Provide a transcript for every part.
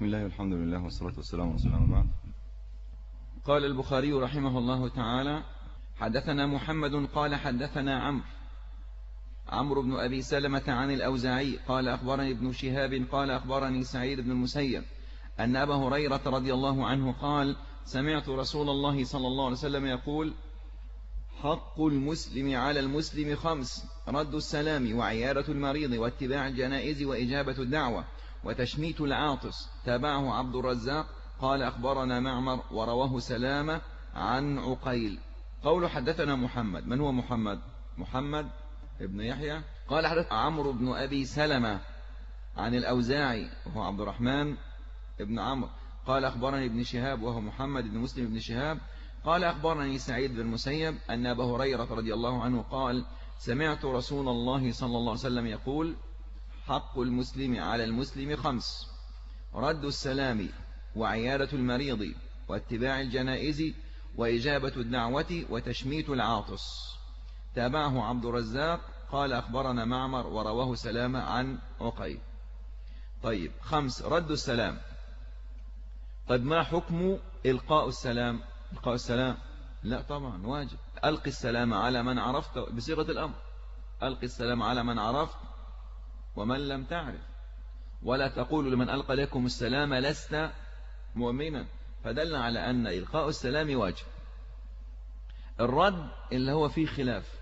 بسم الله والحمد لله والصلاة والسلام على رسول الله بعد قال البخاري رحمه الله تعالى حدثنا محمد قال حدثنا عمرو عمرو بن أبي سلمة عن الأوزاعي قال أخبرني ابن شهاب قال أخبرني سعيد بن المسيب أن أبا هريرة رضي الله عنه قال سمعت رسول الله صلى الله عليه وسلم يقول حق المسلم على المسلم خمس رد السلام وعيادة المريض واتباع الجنائز وإجابة الدعوة وتشميت العاطس تابعه عبد الرزاق قال أخبرنا معمر ورواه سلامة عن عقيل قول حدثنا محمد من هو محمد محمد ابن يحيى قال حدث عمرو بن أبي سلمة عن الأوزاعي وهو عبد الرحمن ابن عمرو قال أخبرني ابن شهاب وهو محمد بن مسلم بن شهاب قال أخبرني سعيد بن المسيب أن أبا هريرة رضي الله عنه قال سمعت رسول الله صلى الله عليه وسلم يقول حق المسلم على المسلم خمس رد السلام وعيادة المريض واتباع الجنائز وإجابة الدعوة وتشميت العاطس تابعه عبد الرزاق قال أخبرنا معمر ورواه سلامة عن عقيل طيب خمس رد السلام طيب ما حكم إلقاء السلام إلقاء السلام لا طبعا واجب ألقي السلام على من عرفت بصيغة الأمر ألقي السلام على من عرفت ومن لم تعرف ولا تقول لمن ألقى لكم السلام لست مؤمنا فدل على أن إلقاء السلام واجب الرد اللي هو فيه خلاف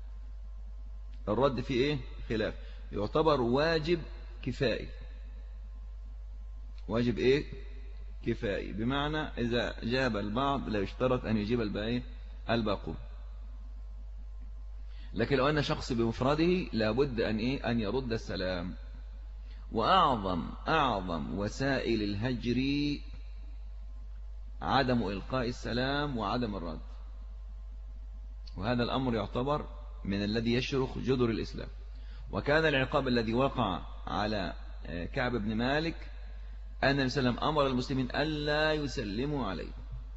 الرد فيه إيه خلاف يعتبر واجب كفائي واجب إيه كفائي بمعنى إذا جاب البعض لا يشترط أن يجيب الباقي الباقون لكن لو أن شخص بمفرده لابد أن, إيه؟ أن يرد السلام وأعظم أعظم وسائل الهجر عدم إلقاء السلام وعدم الرد وهذا الأمر يعتبر من الذي يشرخ جدر الإسلام وكان العقاب الذي وقع على آه، كعب بن مالك أن النبي صلى الله عليه وسلم أمر المسلمين ألا يسلموا عليه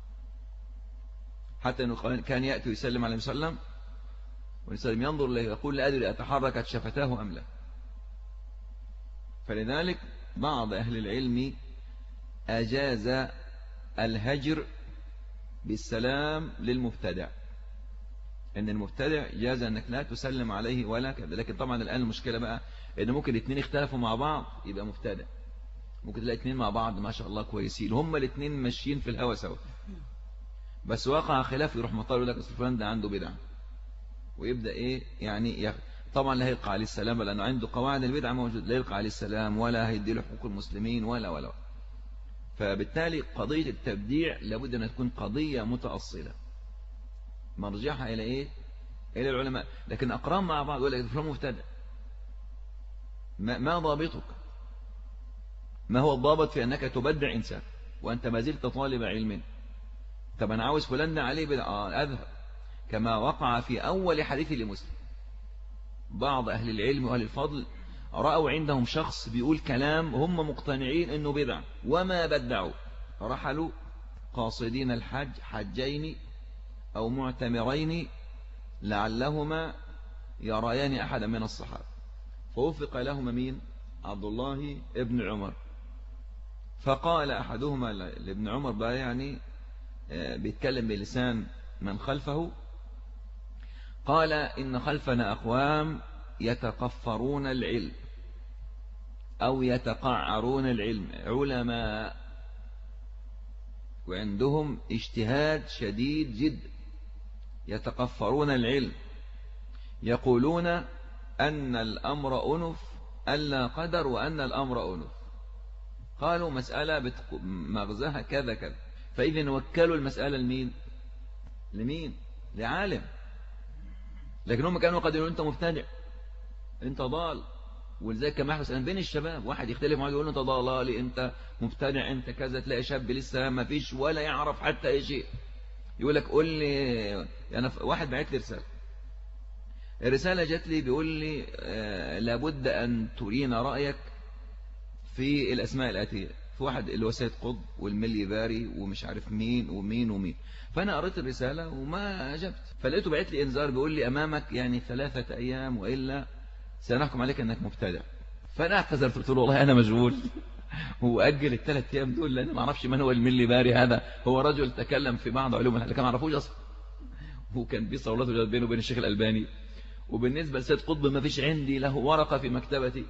حتى أنه كان يأتي ويسلم عليه صلى الله عليه وسلم ويسلم ينظر له يقول لا أدري أتحركت شفتاه أم لا فلذلك بعض أهل العلم أجاز الهجر بالسلام للمبتدع ان المبتدع جاز انك لا تسلم عليه ولا كذا لكن طبعا الان المشكلة بقى ان ممكن الاثنين اختلفوا مع بعض يبقى مبتدع ممكن تلاقي اثنين مع بعض ما شاء الله كويسين هم الاثنين ماشيين في الهوا سوا بس وقع خلاف يروح مطار يقول لك اصل فلان ده عنده بدعه ويبدا ايه يعني يخ... طبعا لا هيلقى عليه السلام لانه عنده قواعد البدعه موجود لا يلقى عليه السلام ولا هيدي له حقوق المسلمين ولا ولا فبالتالي قضيه التبديع لابد ان تكون قضيه متاصله مرجعها الى ايه الى العلماء لكن اقران مع بعض يقول لك فلان مبتدع ما, ما ضابطك ما هو الضابط في أنك تبدع إنسان وأنت ما زلت طالب علم طب أنا عاوز فلان عليه بدأ آه أذهب كما وقع في أول حديث لمسلم بعض أهل العلم وأهل الفضل رأوا عندهم شخص بيقول كلام هم مقتنعين أنه بدع وما بدعوا رحلوا قاصدين الحج حجين أو معتمرين لعلهما يريان أحدا من الصحابة فوفق لهما مين عبد الله ابن عمر فقال أحدهما لابن عمر بقى يعني آه، بيتكلم بلسان من خلفه قال إن خلفنا أقوام يتقفرون العلم أو يتقعرون العلم علماء وعندهم اجتهاد شديد جدا يتقفرون العلم يقولون أن الأمر أنف ألا قدر وأن الأمر أنف قالوا مسألة مغزاها كذا كذا فإذا وكلوا المسألة لمين لمين لعالم لكن هم كانوا قد يقولوا أنت مبتدع أنت ضال ولذلك كما يحدث بين الشباب واحد يختلف معه يقول أنت ضلالي أنت مبتدع أنت كذا تلاقي شاب لسه ما فيش ولا يعرف حتى أي شيء يقول لك قول لي أنا واحد بعت لي رسالة الرسالة جات لي بيقول لي آه لابد أن ترينا رأيك في الأسماء الآتية في واحد اللي هو سيد قطب والملي باري ومش عارف مين ومين ومين فأنا قريت الرسالة وما أجبت فلقيته بعت لي إنذار بيقول لي أمامك يعني ثلاثة أيام وإلا سنحكم عليك أنك مبتدع فأنا اعتذرت قلت له والله أنا مشغول هو أجل الثلاث أيام دول لأن ما أعرفش من هو الملي باري هذا هو رجل تكلم في بعض علوم الحديث ما أعرفوش أصلا هو كان في صولات بينه وبين الشيخ الألباني وبالنسبة لسيد قطب ما فيش عندي له ورقة في مكتبتي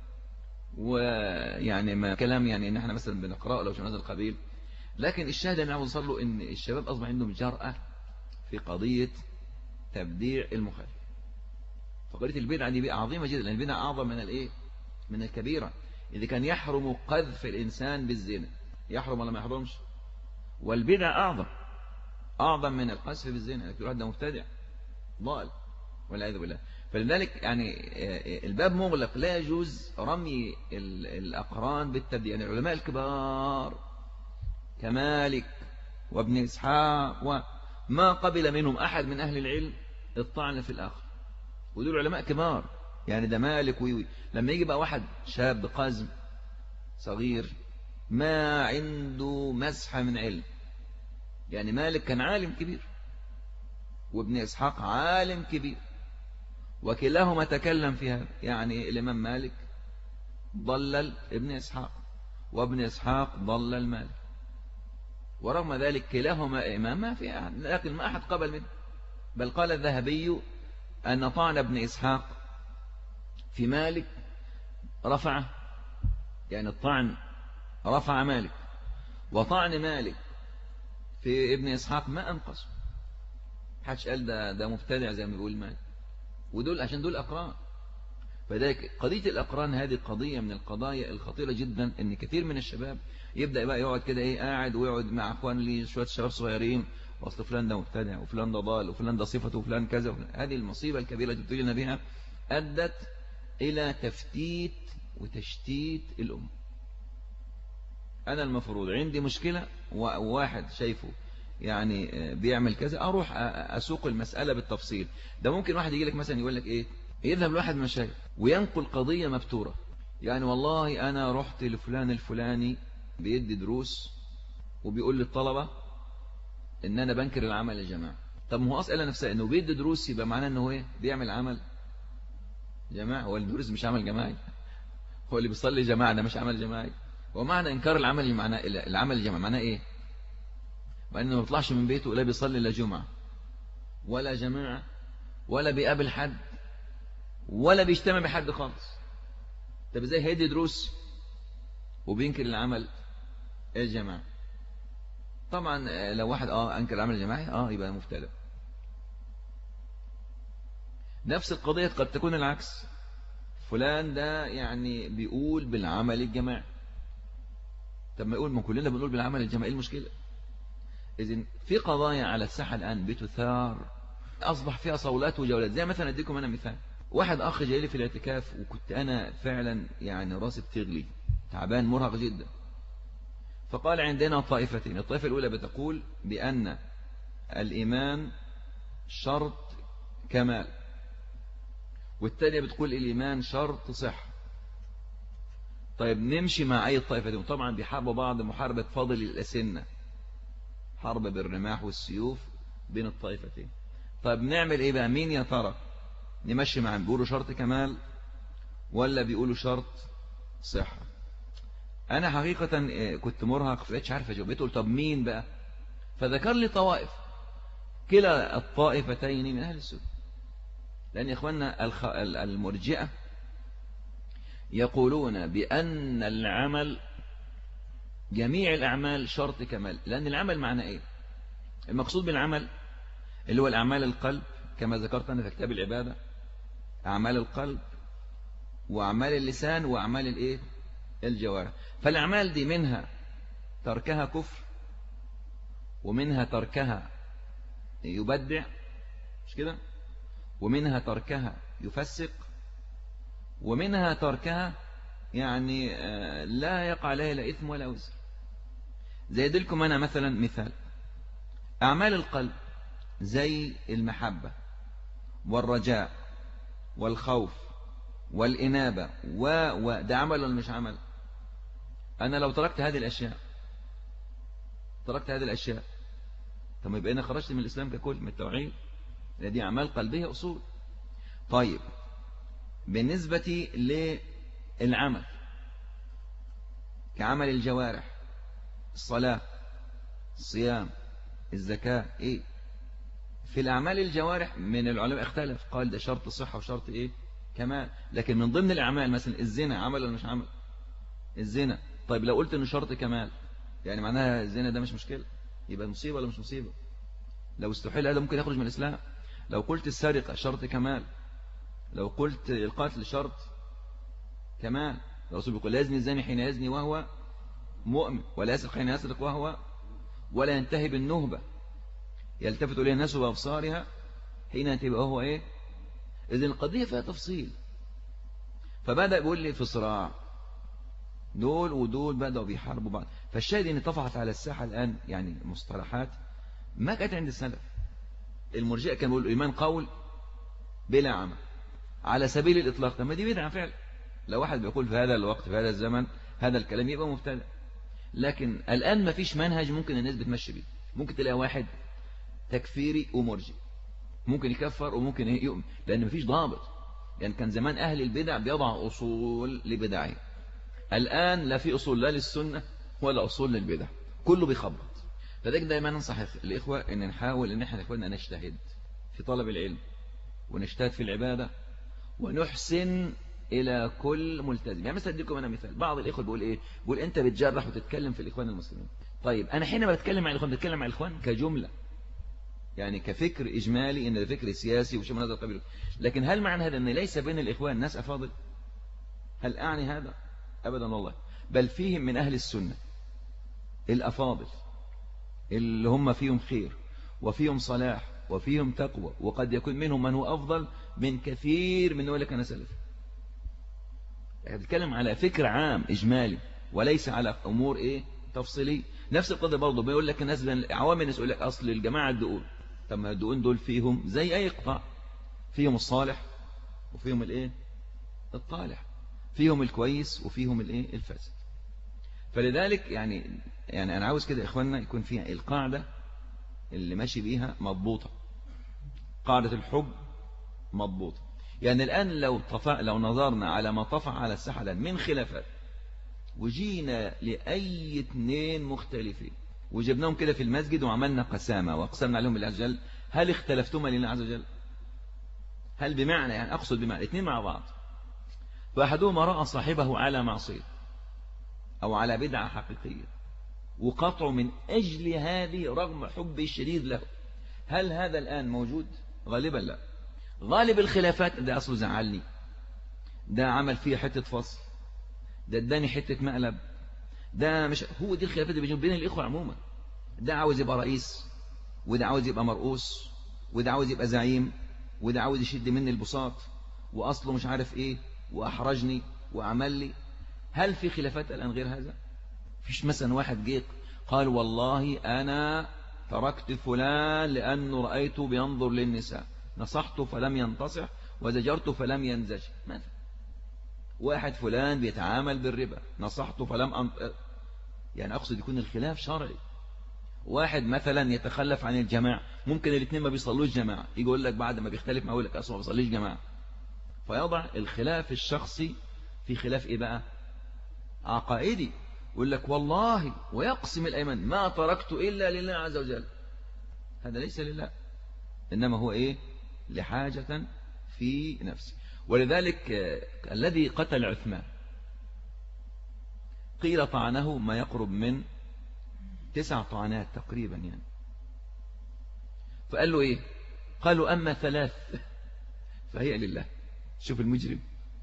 ويعني ما كلام يعني ان احنا مثلا بنقرأ لو شو هذا القبيل لكن الشاهد اللي وصل له ان الشباب اصبح عندهم جرأة في قضية تبديع المخالف فقضية البدعة دي بقى عظيمة جدا لأن البدعة أعظم من الإيه من الكبيرة إذا كان يحرم قذف الإنسان بالزنا يحرم ولا ما يحرمش والبدعة أعظم أعظم من القذف بالزنا يقول هذا مبتدع ضال والعياذ بالله فلذلك يعني الباب مغلق لا يجوز رمي الأقران بالتبديع يعني العلماء الكبار كمالك وابن إسحاق وما قبل منهم أحد من أهل العلم الطعن في الآخر ودول علماء كبار يعني ده مالك ويوي لما يجي بقى واحد شاب قزم صغير ما عنده مسحة من علم يعني مالك كان عالم كبير وابن إسحاق عالم كبير وكلاهما تكلم في هذا يعني الإمام مالك ضلل ابن إسحاق وابن إسحاق ضلل مالك ورغم ذلك كلاهما إمام ما في أحد لكن ما أحد قبل منه بل قال الذهبي أن طعن ابن إسحاق في مالك رفعه يعني الطعن رفع مالك وطعن مالك في ابن إسحاق ما أنقصه حدش قال ده, ده مبتدع زي ما بيقول مالك ودول عشان دول أقران فذلك قضية الأقران هذه قضية من القضايا الخطيرة جدا ان كثير من الشباب يبدأ بقى يقعد كده ايه قاعد ويقعد مع اخوان لي شوية شباب صغيرين واصل فلان ده مبتدع وفلان ده ضال وفلان ده صفته وفلان كذا وفلان. هذه المصيبة الكبيرة التي ابتلينا بها أدت إلى تفتيت وتشتيت الأمة أنا المفروض عندي مشكلة وواحد شايفه يعني بيعمل كذا أروح أسوق المسألة بالتفصيل ده ممكن واحد يجي لك مثلا يقول لك إيه يذهب لواحد من الشيخ وينقل قضية مبتورة يعني والله أنا رحت لفلان الفلاني بيدي دروس وبيقول للطلبة إن أنا بنكر العمل الجماعي طب ما هو أسأل نفسه إنه بيدي دروس يبقى معناه إنه إيه بيعمل عمل جماعي هو الدروس مش عمل جماعي هو اللي بيصلي جماعة ده مش عمل جماعي ومعنى إنكار العمل معناه العمل الجماعي معناه إيه وأنه ما بيطلعش من بيته لا بيصلي لا جمعة ولا جماعة ولا بيقابل حد ولا بيجتمع بحد خالص طب ازاي هيدي دروس وبينكر العمل الجماعي طبعا لو واحد اه انكر العمل الجماعي اه يبقى مبتلى نفس القضية قد تكون العكس فلان ده يعني بيقول بالعمل الجماعي طب ما يقول ما كلنا بنقول بالعمل الجماعي ايه المشكلة إذن في قضايا على الساحة الآن بتثار أصبح فيها صولات وجولات زي مثلا أديكم أنا مثال واحد أخ جاي لي في الاعتكاف وكنت أنا فعلا يعني راسي بتغلي تعبان مرهق جدا فقال عندنا طائفتين الطائفة الأولى بتقول بأن الإيمان شرط كمال والثانية بتقول الإيمان شرط صح طيب نمشي مع أي الطائفتين طبعا بيحاربوا بعض محاربة فاضل الأسنة حرب بالرماح والسيوف بين الطائفتين طيب نعمل ايه بقى مين يا ترى نمشي معاهم بيقولوا شرط كمال ولا بيقولوا شرط صحة انا حقيقة كنت مرهق فبقتش عارف اجاوب قلت طب مين بقى فذكر لي طوائف كلا الطائفتين من اهل السنة لان يا اخواننا المرجئة يقولون بأن العمل جميع الأعمال شرط كمال لأن العمل معنى إيه المقصود بالعمل اللي هو الأعمال القلب كما ذكرت أنا في كتاب العبادة أعمال القلب وأعمال اللسان وأعمال الإيه الجوارح فالأعمال دي منها تركها كفر ومنها تركها يبدع مش كده ومنها تركها يفسق ومنها تركها يعني لا يقع عليه لا إثم ولا وزر زي لكم أنا مثلا مثال أعمال القلب زي المحبة والرجاء والخوف والإنابة و... و... ده عمل ولا مش عمل أنا لو تركت هذه الأشياء تركت هذه الأشياء طب يبقى أنا خرجت من الإسلام ككل من التوحيد دي أعمال قلبية أصول طيب بالنسبة للعمل كعمل الجوارح الصلاة الصيام الزكاة إيه في الأعمال الجوارح من العلماء اختلف قال ده شرط صحة وشرط إيه كمال لكن من ضمن الأعمال مثلا الزنا عمل ولا مش عمل الزنا طيب لو قلت إنه شرط كمال يعني معناها الزنا ده مش مشكلة يبقى مصيبة ولا مش مصيبة لو استحيل هذا ممكن يخرج من الإسلام لو قلت السرقة شرط كمال لو قلت القتل شرط كمال الرسول بيقول لا يزني الزاني حين يزني وهو مؤمن ولا يسرق حين يسرق وهو ولا ينتهي بالنهبة يلتفت إليه الناس بأبصارها حين ينتهي وهو إيه إذن القضية فيها تفصيل فبدأ يقول لي في صراع دول ودول بدأوا بيحاربوا بعض فالشاهد ان طفحت على الساحة الآن يعني مصطلحات ما كانت عند السلف المرجئة كان بيقول إيمان قول بلا عمل على سبيل الإطلاق ما دي بدعة فعلا لو واحد بيقول في هذا الوقت في هذا الزمن هذا الكلام يبقى مبتدع لكن الآن ما فيش منهج ممكن الناس بتمشي بيه ممكن تلاقي واحد تكفيري ومرجئ ممكن يكفر وممكن يؤمن لأن ما فيش ضابط يعني كان زمان أهل البدع بيضع أصول لبدعهم الآن لا في أصول لا للسنة ولا أصول للبدع كله بيخبط فذلك دايما ننصح الإخوة أن نحاول أن احنا إخواننا نجتهد في طلب العلم ونجتهد في العبادة ونحسن إلى كل ملتزم يعني مثلا أديكم أنا مثال بعض الإخوة بيقول إيه بيقول أنت بتجرح وتتكلم في الإخوان المسلمين طيب أنا حينما بتكلم مع الإخوان بتكلم مع الإخوان كجملة يعني كفكر إجمالي إن ده فكر سياسي وشيء من هذا القبيل لكن هل معنى هذا أن ليس بين الإخوان ناس أفاضل هل أعني هذا أبدا والله بل فيهم من أهل السنة الأفاضل اللي هم فيهم خير وفيهم صلاح وفيهم تقوى وقد يكون منهم من هو أفضل من كثير من اللي كان سلف يعني بتكلم على فكر عام إجمالي وليس على أمور إيه تفصيلي نفس القضية برضه بيقول لك الناس عوام الناس يقول لك أصل الجماعة الدقون طب ما الدقون دول فيهم زي أي قطاع فيهم الصالح وفيهم الإيه الطالح فيهم الكويس وفيهم الإيه الفاسد فلذلك يعني يعني أنا عاوز كده إخواننا يكون فيها القاعدة اللي ماشي بيها مضبوطة قاعدة الحب مضبوطة يعني الآن لو طفع لو نظرنا على ما طفع على الساحة الآن من خلافات وجينا لأي اثنين مختلفين وجبناهم كده في المسجد وعملنا قسامة وأقسمنا عليهم بالله عز وجل هل اختلفتما لله عز وجل هل بمعنى يعني أقصد بمعنى اثنين مع بعض فأحدهما رأى صاحبه على معصية أو على بدعة حقيقية وقطع من أجل هذه رغم حبه الشديد له هل هذا الآن موجود غالبا لا غالب الخلافات ده أصله زعلني ده عمل فيه حتة فصل ده اداني حتة مقلب ده مش هو دي الخلافات اللي بين الإخوة عموما ده عاوز يبقى رئيس وده عاوز يبقى مرؤوس وده عاوز يبقى زعيم وده عاوز يشد مني البساط وأصله مش عارف إيه وأحرجني وأعمل لي هل في خلافات الآن غير هذا فيش مثلا واحد جيت قال والله أنا تركت فلان لأنه رأيته بينظر للنساء نصحته فلم ينتصح وزجرته فلم ينزج ماذا واحد فلان بيتعامل بالربا نصحته فلم أنط... يعني أقصد يكون الخلاف شرعي واحد مثلا يتخلف عن الجماعة ممكن الاثنين ما بيصلوش جماعة يجي يقول لك بعد ما بيختلف ما يقول لك أصلا ما بيصليش جماعة فيضع الخلاف الشخصي في خلاف إيه بقى عقائدي يقول لك والله ويقسم الأيمان ما تركت إلا لله عز وجل هذا ليس لله إنما هو إيه لحاجة في نفسه ولذلك الذي قتل عثمان قيل طعنه ما يقرب من تسع طعنات تقريبا يعني فقال له إيه قالوا أما ثلاث فهي لله شوف المجرم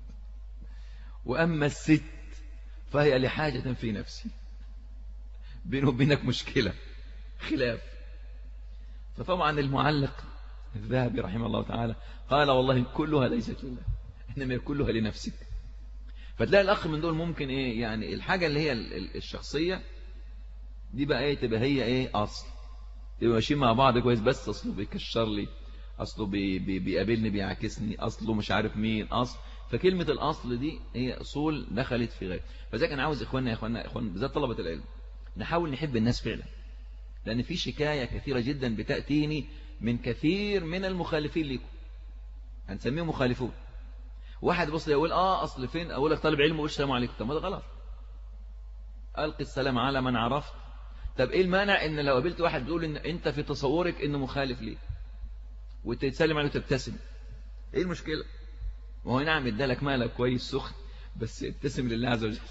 وأما الست فهي لحاجة في نفسي بينه وبينك مشكلة خلاف فطبعا المعلق الذهبي رحمه الله تعالى قال والله كلها ليست لله إنما كلها لنفسك فتلاقي الأخ من دول ممكن إيه يعني الحاجة اللي هي الشخصية دي بقى إيه تبقى هي إيه أصل يبقى ماشيين مع بعض كويس بس أصله بيكشر لي أصله بي بي بيقابلني بيعاكسني أصله مش عارف مين أصل فكلمة الأصل دي هي أصول دخلت في غير فذلك أنا عاوز إخواننا يا إخواننا إخوان بالذات طلبة العلم نحاول نحب الناس فعلا لأن في شكاية كثيرة جدا بتأتيني من كثير من المخالفين لكم هنسميهم مخالفون واحد بص يقول اه اصل فين اقول لك طالب علم وقول السلام عليكم طب ما ده غلط ألقي السلام على من عرفت طب إيه المانع إن لو قابلت واحد بيقول إن أنت في تصورك إنه مخالف ليه وتتسلم عليه وتبتسم إيه المشكلة ما هو نعم ادالك مالك كويس سخن بس ابتسم لله عز وجل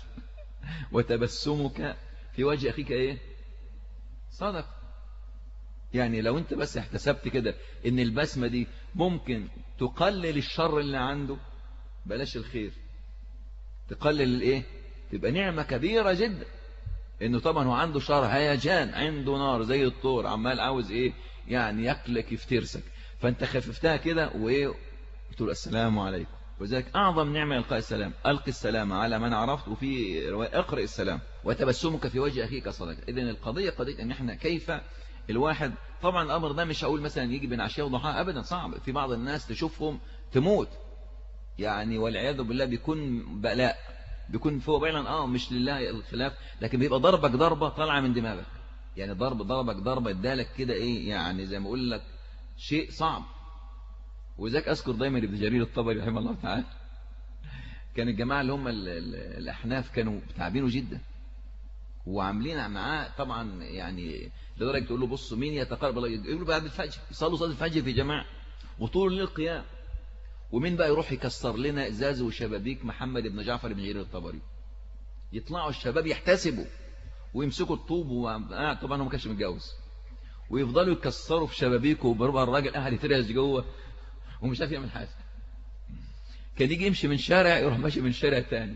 وتبسمك في وجه أخيك إيه صدق يعني لو أنت بس احتسبت كده إن البسمة دي ممكن تقلل الشر اللي عنده بلاش الخير تقلل الايه تبقى نعمة كبيرة جدا انه طبعا هو عنده شر هيجان عنده نار زي الطور عمال عاوز ايه يعني يقلك يفترسك فانت خففتها كده وايه تقول السلام عليكم وذلك أعظم نعمة إلقاء السلام ألقي السلام على من عرفت وفي رواية اقرأ السلام وتبسمك في وجه أخيك صدق إذن القضية قضية أن احنا كيف الواحد طبعا الأمر ده مش هقول مثلا يجي بين عشية وضحاها أبدا صعب في بعض الناس تشوفهم تموت يعني والعياذ بالله بيكون بلاء بيكون فهو فعلا اه مش لله الخلاف لكن بيبقى ضربك ضربة طالعة من دماغك يعني ضرب ضربك ضربة ادالك كده ايه يعني زي ما اقول لك شيء صعب وذاك اذكر دايما ابن جرير الطبري رحمه الله تعالى كان الجماعة اللي هم الاحناف كانوا تعبينه جدا وعاملين معاه طبعا يعني لدرجة تقول له بصوا مين يتقرب الله يقولوا بعد الفجر يصلوا صلاة الفجر في جماعة وطول الليل قيام ومين بقى يروح يكسر لنا ازاز وشبابيك محمد بن جعفر بن جرير الطبري يطلعوا الشباب يحتسبوا ويمسكوا الطوب وطبعا طبعا هو ما كانش متجوز ويفضلوا يكسروا في شبابيكه وبربع الراجل قاعد يترهز جوه ومش عارف يعمل حاجه كان يجي يمشي من شارع يروح ماشي من شارع تاني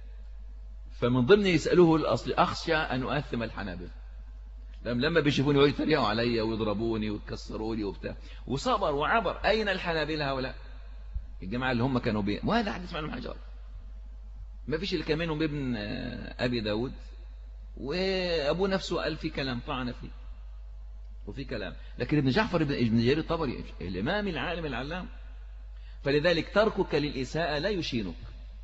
فمن ضمن يسألوه الأصل أخشى أن أؤثم الحنابل لما بيشوفوني ويتريقوا عليا ويضربوني ويكسروني وبتاع وصبر وعبر أين الحنابل هؤلاء الجماعة اللي هم كانوا بيه وهذا حديث معلوم حجار ما فيش اللي كان منهم ابن أبي داود وأبوه نفسه قال في كلام طعن فيه وفي كلام لكن ابن جعفر ابن جرير الطبري الإمام العالم العلام فلذلك تركك للإساءة لا يشينك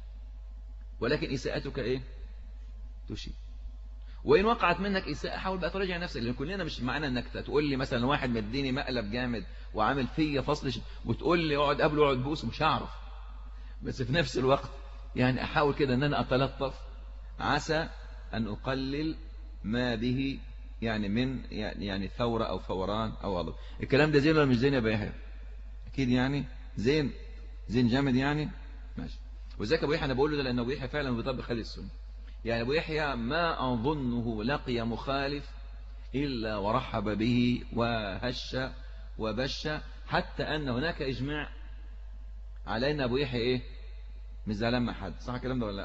ولكن إساءتك إيه تشين وإن وقعت منك إساءة حاول بقى تراجع نفسك لأن كلنا مش معنى أنك تقول لي مثلا واحد مديني مقلب جامد وعامل فيا فصل ش... وتقول لي اقعد قبله اقعد بوس مش هعرف بس في نفس الوقت يعني أحاول كده أن أنا أتلطف عسى أن أقلل ما به يعني من يعني, يعني ثورة أو فوران أو غضب الكلام ده زين ولا مش زين يا بيحيى أكيد يعني زين زين جامد يعني ماشي وذاك أبو يحيى أنا بقول له ده لأن أبو يحيى فعلا بيطبق خالي السنة يعني أبو يحيى ما أظنه لقي مخالف إلا ورحب به وهش وبش حتى أن هناك إجماع على أن أبو يحيى إيه مش زعلان مع حد صح الكلام ده ولا لا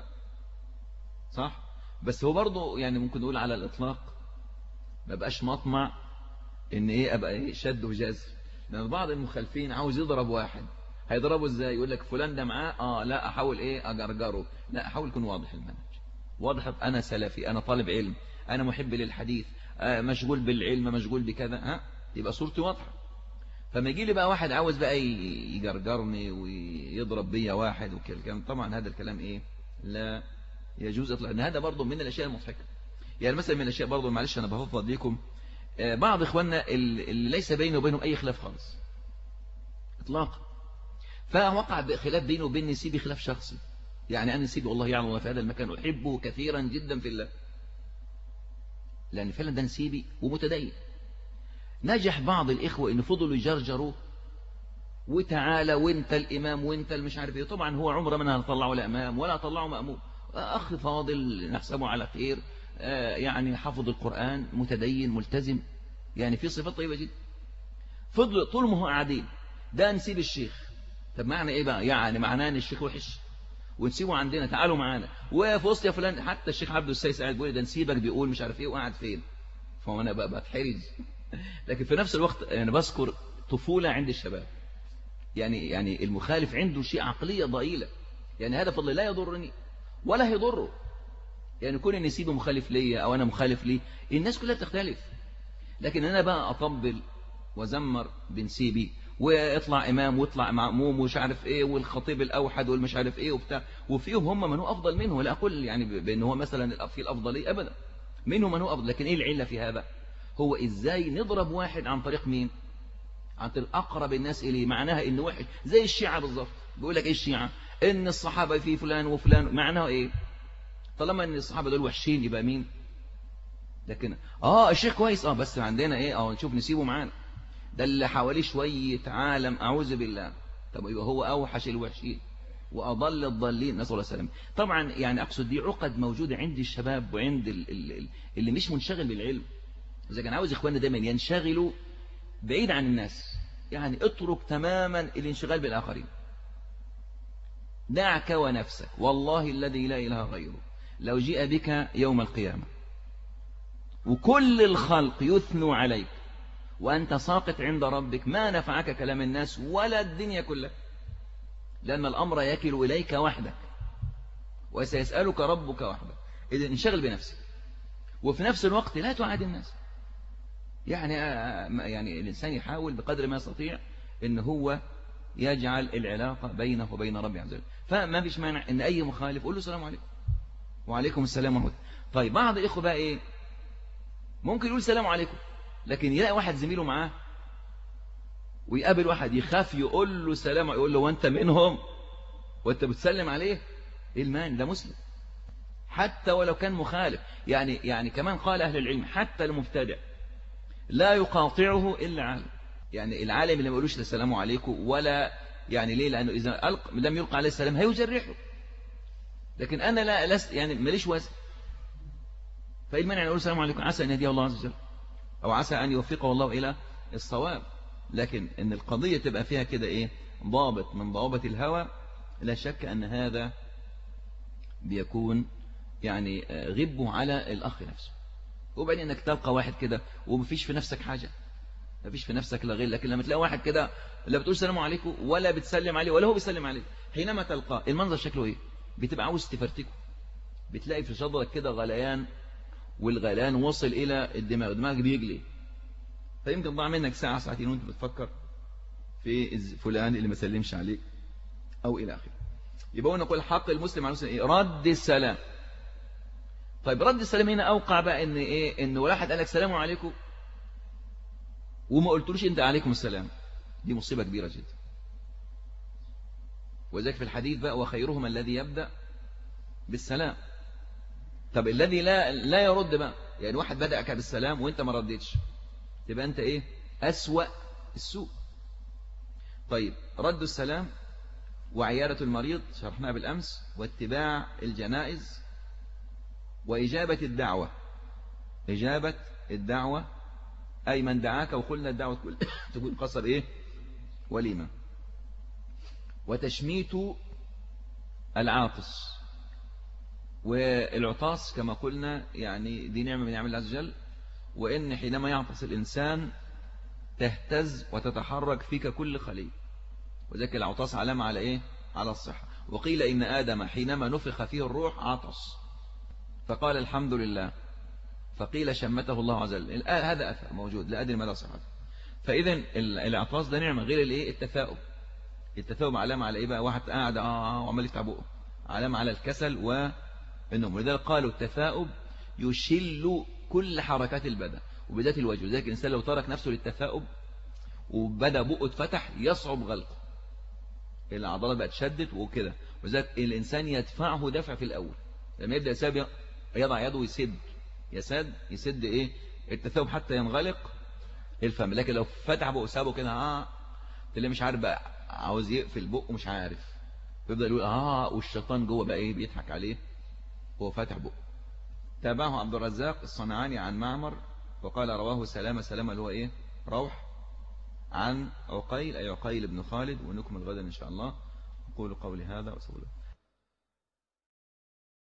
صح بس هو برضه يعني ممكن نقول على الإطلاق ما بقاش مطمع ان ايه ابقى ايه شد وجزر لان بعض المخالفين عاوز يضرب واحد هيضربه ازاي يقول لك فلان ده معاه اه لا احاول ايه اجرجره لا احاول يكون واضح المنهج واضح انا سلفي انا طالب علم انا محب للحديث آه مشغول بالعلم مشغول بكذا ها يبقى صورتي واضحه فما يجي لي بقى واحد عاوز بقى يجرجرني ويضرب بيا واحد وكلام طبعا هذا الكلام ايه لا يجوز اطلاقا ان هذا برضه من الاشياء المضحكه يعني مثلا من الاشياء برضه معلش انا بفضل ليكم بعض اخواننا اللي ليس بينه وبينهم اي خلاف خالص اطلاقا فوقع خلاف بينه وبين نسيبي خلاف شخصي يعني انا نسيبي والله يعلم الله في هذا المكان احبه كثيرا جدا في الله لان فعلا ده نسيبي ومتدين نجح بعض الإخوة إن فضلوا يجرجروا وتعالى وانت الإمام وانت المش عارف ايه طبعا هو عمره منها طلعه الأمام ولا طلعه مأموم أخ فاضل نحسبه على خير يعني حفظ القرآن متدين ملتزم يعني في صفات طيبة جدا فضلوا طول ما هو قاعدين ده نسيب الشيخ طب معنى ايه بقى يعني معناه ان الشيخ وحش ونسيبه عندنا تعالوا معانا وفي وسط يا فلان حتى الشيخ عبد السيس قاعد بيقول ده نسيبك بيقول مش عارف ايه وقاعد فين فانا بقى بتحرج لكن في نفس الوقت أنا يعني بذكر طفولة عند الشباب يعني يعني المخالف عنده شيء عقلية ضئيلة يعني هذا فضل لا يضرني ولا هيضره يعني كون ان يسيبه مخالف ليا او انا مخالف ليه الناس كلها بتختلف لكن انا بقى اطبل وزمر بنسيبي واطلع امام واطلع مأموم ومش عارف ايه والخطيب الاوحد والمش عارف ايه وبتاع وفيهم هم من هو افضل منه ولا اقول يعني بان هو مثلا في الافضليه ابدا منهم من هو افضل لكن ايه العله في هذا هو ازاي نضرب واحد عن طريق مين عن طريق اقرب الناس اليه معناها انه وحش زي الشيعة بالظبط بيقول لك ايه الشيعة ان الصحابة في فلان وفلان معناه ايه طالما ان الصحابة دول وحشين يبقى مين لكن اه الشيخ كويس اه بس عندنا ايه اه نشوف نسيبه معانا ده اللي حواليه شوية عالم اعوذ بالله طب يبقى هو اوحش الوحشين واضل الضالين نسال الله السلامه طبعا يعني اقصد دي عقد موجوده عند الشباب وعند ال- ال- ال- اللي مش منشغل بالعلم اذا كان عاوز اخواننا دايما ينشغلوا بعيد عن الناس يعني اترك تماما الانشغال بالاخرين دعك ونفسك والله الذي لا اله غيره لو جيء بك يوم القيامه وكل الخلق يثنوا عليك وأنت ساقط عند ربك ما نفعك كلام الناس ولا الدنيا كلها لأن الأمر يكل إليك وحدك وسيسألك ربك وحدك إذا انشغل بنفسك وفي نفس الوقت لا تعادي الناس يعني يعني الإنسان يحاول بقدر ما يستطيع إن هو يجعل العلاقة بينه وبين ربه عز وجل فما فيش مانع إن أي مخالف قول له السلام عليكم وعليكم السلام ورحمة الله طيب بعض الإخوة بقى إيه ممكن يقول السلام عليكم لكن يلاقي واحد زميله معاه ويقابل واحد يخاف يقول له سلام يقول له وانت منهم وانت بتسلم عليه ايه المان ده مسلم حتى ولو كان مخالف يعني يعني كمان قال اهل العلم حتى المبتدع لا يقاطعه الا عالم يعني العالم اللي ما يقولوش السلام عليكم ولا يعني ليه لانه اذا ألق لم يلقى عليه السلام هيجرحه لكن انا لا لست يعني ماليش وزن فايه المانع نقول السلام عليكم عسى ان يهديه الله عز وجل أو عسى أن يوفقه الله إلى الصواب لكن إن القضية تبقى فيها كده إيه ضابط من ضوابط الهوى لا شك أن هذا بيكون يعني غبه على الأخ نفسه وبعدين إنك تلقى واحد كده ومفيش في نفسك حاجة مفيش في نفسك لا غير لكن لما تلاقي واحد كده لا بتقول السلام عليكم ولا بتسلم عليه ولا هو بيسلم عليك حينما تلقاه المنظر شكله إيه بتبقى عاوز تفرتكه بتلاقي في صدرك كده غليان والغليان وصل إلى الدماغ الدماغ بيجلي فيمكن ضاع منك ساعة ساعتين وانت بتفكر في فلان اللي ما سلمش عليك أو إلى آخره يبقى نقول حق المسلم على المسلم إيه؟ رد السلام طيب رد السلام هنا أوقع بقى إن إيه إن واحد قال لك سلام عليكم وما قلتلوش أنت عليكم السلام دي مصيبة كبيرة جدا وذلك في الحديث بقى وخيرهم الذي يبدأ بالسلام طب الذي لا لا يرد بقى يعني واحد بدأك بالسلام وانت ما رديتش تبقى انت ايه أسوأ السوء طيب رد السلام وعيادة المريض شرحناها بالأمس واتباع الجنائز وإجابة الدعوة إجابة الدعوة أي من دعاك وقلنا الدعوة تقول تقول قصر إيه وليمة وتشميت العاطس والعطاس كما قلنا يعني دي نعمة من نعم الله عز وجل وإن حينما يعطس الإنسان تهتز وتتحرك فيك كل خلية وذلك العطاس علامة على إيه؟ على الصحة وقيل إن آدم حينما نفخ فيه الروح عطس فقال الحمد لله فقيل شمته الله عز وجل هذا أثر موجود لا أدري ماذا صحته فإذا العطاس ده نعمة غير الإيه؟ التفاؤل التفاؤل علامة على إيه بقى واحد قاعد آه وعمال يفتح بقه علامة على الكسل و النوم ولذلك قالوا التثاؤب يشل كل حركات البدن وبذات الوجه لذلك الإنسان لو ترك نفسه للتثاؤب وبدأ بقه اتفتح يصعب غلقه العضلات بقت شدت وكده وذلك الإنسان يدفعه دفع في الأول لما يبدأ يساب يضع يده ويسد يسد يسد إيه التثاؤب حتى ينغلق الفم لكن لو فتح بقه سابه كده اه اللي مش عارف بقى عاوز يقفل بقه مش عارف يفضل يقول اه والشيطان جوه بقى ايه بيضحك عليه هو فاتح بقه تابعه عبد الرزاق الصنعاني عن معمر وقال رواه سلامة سلامة اللي هو ايه روح عن عقيل أي عقيل بن خالد ونكمل غدا إن شاء الله أقول قولي هذا وسأقول